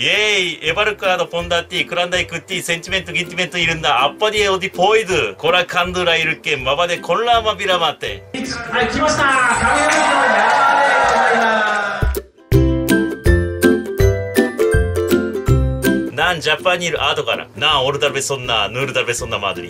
ஏய் எவருக்காத பொண்டாட்டி குழந்தை குத்தி சென்டிமெண்ட் கிண்டிமெண்ட் இருந்தா அப்படியே ஒதி போயுது கொர கந்துரா இருக்கேன் மவதை கொல்லாம விட மாட்டேன் はい、来ました神山町山でございます நான் ஜப்பானில் ஆதுகாரன் நான் ஒரு தடவை சொன்னா நூறு தடவை சொன்ன மாதிரி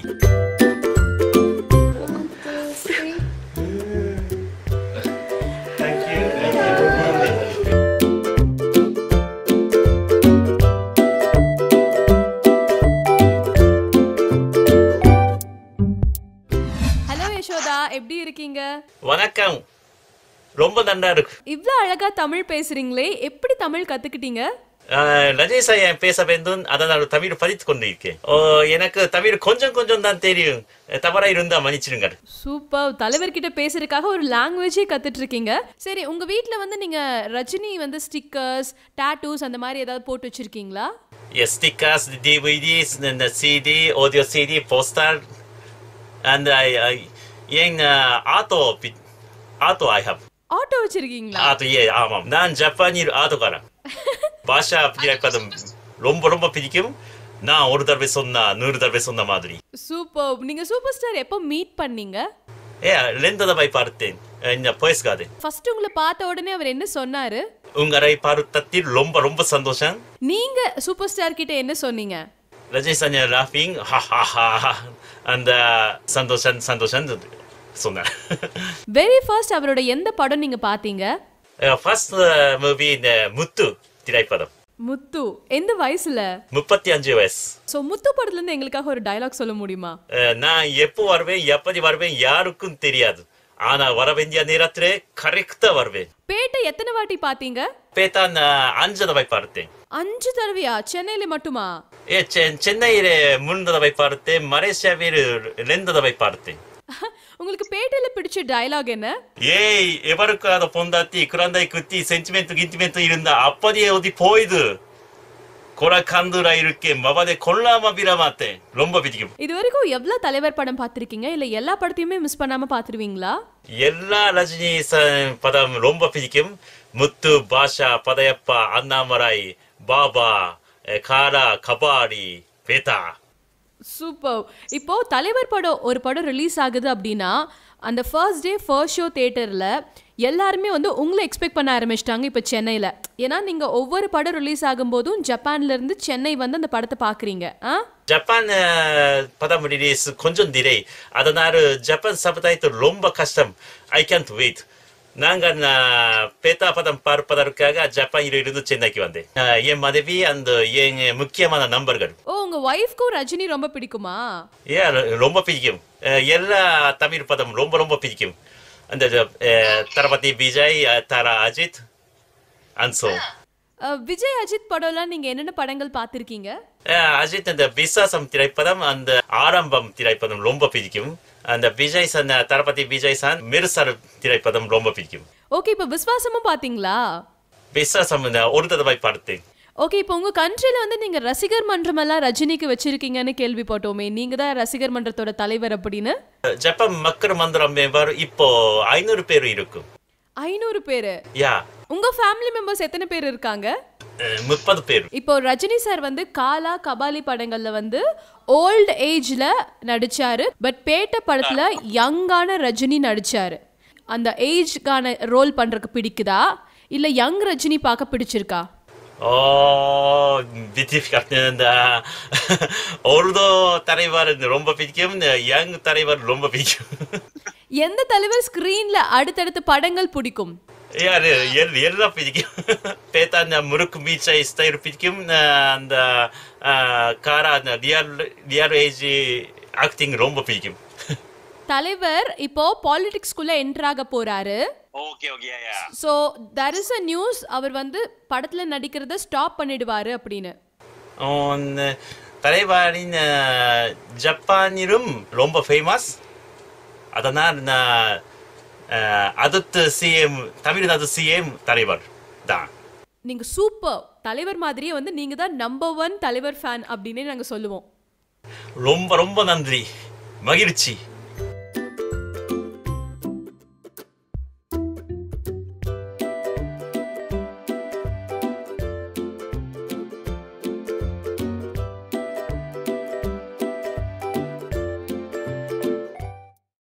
ஹலோ யசோதா எப்படி இருக்கீங்க வணக்கம் ரொம்ப நல்லா இருக்கு இவ்ளோ அழகா தமிழ் பேசுறீங்களே எப்படி தமிழ் கத்துக்கிட்டீங்க ஆஹ், ரஜேஷ் ஐயா பேச வேண்டும் அதை நான் தமிழ் படித்து கொண்டிருக்கேன் ஓ, எனக்கு தமிழ் கொஞ்சம் கொஞ்சம் தான் தெரியும் தவறா இருந்தா மன்னிச்சிடுங்க சூப்பர் தலைவர்கிட்ட பேசுறதுக்காக ஒரு லாங்குவேஜே கத்துட்டு இருக்கீங்க சரி உங்க வீட்ல வந்து நீங்க ரஜினி வந்து ஸ்டிக்கர்ஸ் டாட்டூஸ் அந்த மாதிரி ஏதாவது போட்டு வச்சிருக்கீங்களா Yes, stickers, DVDs, and the CD, audio CD, poster, and I, I in uh, auto, pi- auto I have. Auto வச்சிருக்கீங்களா ஆட்டோ ஏ ஆமாம் நான் ஜப்பானில் ஆட்டோக்காரன் பாஷா பிடிப்பதும் ரொம்ப ரொம்ப பிடிக்கும் நான் ஒரு தடவை சொன்னா நூறு தடவை சொன்ன மாதிரி சூப்பர் நீங்க சூப்பர் ஸ்டார் எப்போ மீட் பண்ணீங்க ஏ ரெண்டு தடவை பார்த்தேன் இந்த போயஸ் கார்டன் ஃபர்ஸ்ட் உங்களை பார்த்த உடனே அவர் என்ன சொன்னாரு உங்களை பார்த்ததில் ரொம்ப ரொம்ப சந்தோஷம் நீங்க சூப்பர் ஸ்டார் கிட்ட என்ன சொன்னீங்க ரஜேஷ் அண்ணா லாஃபிங் ஹா ஹா ஹா அந்த சந்தோஷம் சந்தோஷம் சொன்னேன் வெரி ஃபர்ஸ்ட் அவரோட எந்த படம் நீங்க பாத்தீங்க ஃபர்ஸ்ட் மூவி இந்த முத்து திரைப்படம் முத்து எந்த வயசுல முப்பத்தி அஞ்சு வயசு சோ முத்து படத்துல இருந்து எங்களுக்காக ஒரு டயலாக் சொல்ல முடியுமா அஹ், நான் எப்போ வருவேன் எப்படி வருவேன் யாருக்கும் தெரியாது ஆனா வர வேண்டிய நேரத்துல கரெக்டா வருவேன் பேட்டை எத்தனை வாட்டி பாத்தீங்க பேத்தா நான் அஞ்சு தடவை பார்த்தேன் அஞ்சு தடவையா சென்னையில மட்டுமா ஏ செ- சென்னையில மூணு தடவை பார்த்தேன் மலேசியாவில் ரெண்டு தடவை பார்த்தேன் உங்களுக்கு பேட்டையில பிடிச்ச டயலாக் என்ன ஏய் எவருக்காத பொண்டாட்டி குழந்தை குத்தி சென்டிமெண்ட் கிண்டிமெண்ட் இருந்தா அப்படியே ஒதி போயுது கொர கந்துரா இருக்கேன் மவதை கொல்லாம விட மாட்டேன் ரொம்ப பிடிக்கும் இது வரைக்கும் எவ்வளவு தலைவர் படம் பார்த்திருக்கீங்க இல்ல எல்லா படத்தையுமே மிஸ் பண்ணாம பாத்துருவீங்களா எல்லா ரஜினி ச- படம் ரொம்ப பிடிக்கும் முத்து பாஷா பதையப்பா அண்ணாமராய் பாபா அஹ், காரா கபாடி பேதா சூப்பர் இப்போ தலைவர் படம் ஒரு படம் ரிலீஸ் ஆகுது அப்படின்னா அந்த ஃபர்ஸ்ட் டே ஃபர்ஸ்ட் ஷோ தேட்டரில் எல்லாருமே வந்து உங்களை எக்ஸ்பெக்ட் பண்ண ஆரம்பிச்சிட்டாங்க இப்போ சென்னையில் ஏன்னா நீங்கள் ஒவ்வொரு படம் ரிலீஸ் ஆகும்போதும் ஜப்பான்ல இருந்து சென்னை வந்து அந்த படத்தை பார்க்குறீங்க ஆ ஜப்பான் அஹ், படம் ரிலீஸ் கொஞ்சம் டிலே அதனால ஜப்பான் சப்டைட்டில் ரொம்ப கஷ்டம் ஐ கேன்ட் வெயிட் நாங்க நான் பேத்தா படம் பார்ப்பதற்காக ஜப்பானில் இருந்து சென்னைக்கு வந்தேன் அஹ், என் மனைவி அந்த என் முக்கியமான நம்பர்கள் ஓ உங்கள் ஒய்ஃப்க்கும் ரஜினி ரொம்ப பிடிக்குமா ஏன் ரொம்ப பிடிக்கும் அஹ், எல்லா தமிழ் படம் ரொம்ப ரொம்ப பிடிக்கும் அந்த அஹ், தளபதி விஜய் அஹ், தாரா அஜித் அன்சோ அஹ், விஜய் அஜித் படம்லாம் நீங்கள் என்னென்ன படங்கள் பார்த்துருக்கீங்க அஜித் அந்த விசாசம் திரைப்படம் அந்த ஆரம்பம் திரைப்படம் ரொம்ப பிடிக்கும் அந்த விஜய் சன் தளபதி விஜய் சான் மிர்சர் திரைப்படம் ரொம்ப பிடிக்கும் ஓகே இப்போ விஸ்வாசமும் பார்த்தீங்களா விசாசம் நான் ஒரு தடவை பார்த்தேன் ஓகே இப்போ உங்கள் கண்ட்ரியில் வந்து நீங்கள் ரசிகர் மன்றமெல்லாம் ரஜினிக்கு வச்சிருக்கீங்கன்னு கேள்விப்பட்டோமே நீங்கள் தான் ரசிகர் மன்றத்தோட தலைவர் அப்படின்னு ஜப்பான் மக்கள் மந்திரம் மெம்பர் இப்போ ஐநூறு பேர் இருக்கும் ஐநூறு பேர் யா உங்கள் ஃபேமிலி மெம்பர்ஸ் எத்தனை பேர் இருக்காங்க அஹ், முப்பது பேர் இப்போ ரஜினி சார் வந்து காலா கபாலி படங்கள்ல வந்து ஓல்ட் ஏஜ்ல நடிச்சாரு பட் பேட்ட படத்துல யங்கான ரஜினி நடிச்சாரு அந்த ஏஜ்க்கான ரோல் பண்றதுக்கு பிடிக்குதா இல்ல யங் ரஜினி பார்க்க பிடிச்சிருக்கா ஓ டிஃபிகல்ட் இந்த ஓல்டோ தலைவர் ரொம்ப பிடிக்கும் யங் தலைவர் ரொம்ப பிடிக்கும் எந்த தலைவர் ஸ்கிரீன்ல அடுத்தடுத்த படங்கள் பிடிக்கும் யாரு எல் எல்லாம் பிடிக்கும் பேத்தா அந்த முறுக்கு மீச்சை ஸ்டைல் பிடிக்கும் அஹ் அந்த அஹ், காரா அந்த ரியல் ரியல் ஏஜ் ஆக்டிங் ரொம்ப பிடிக்கும் தலைவர் இப்போ பாலிடிக்ஸ்குள்ள என்டர் ஆக போறாரு okay okay yeah so there is a news அவர் வந்து படத்துல நடிக்கிறத ஸ்டாப் பண்ணிடுவாரு அப்படின்னு தலைவரின் அஹ், ஜப்பானிலும் ரொம்ப ஃபேமஸ் அதனால் நான் அஹ், அடுத்த சிஎம் தமிழ்நாடு சிஎம் தலைவர் தான் நீங்க சூப்பர் தலைவர் மாதிரியே வந்து நீங்க தான் நம்பர் ஒன் தலைவர் ஃபேன் அப்படின்னே நாங்க சொல்லுவோம் ரொம்ப ரொம்ப நன்றி மகிழ்ச்சி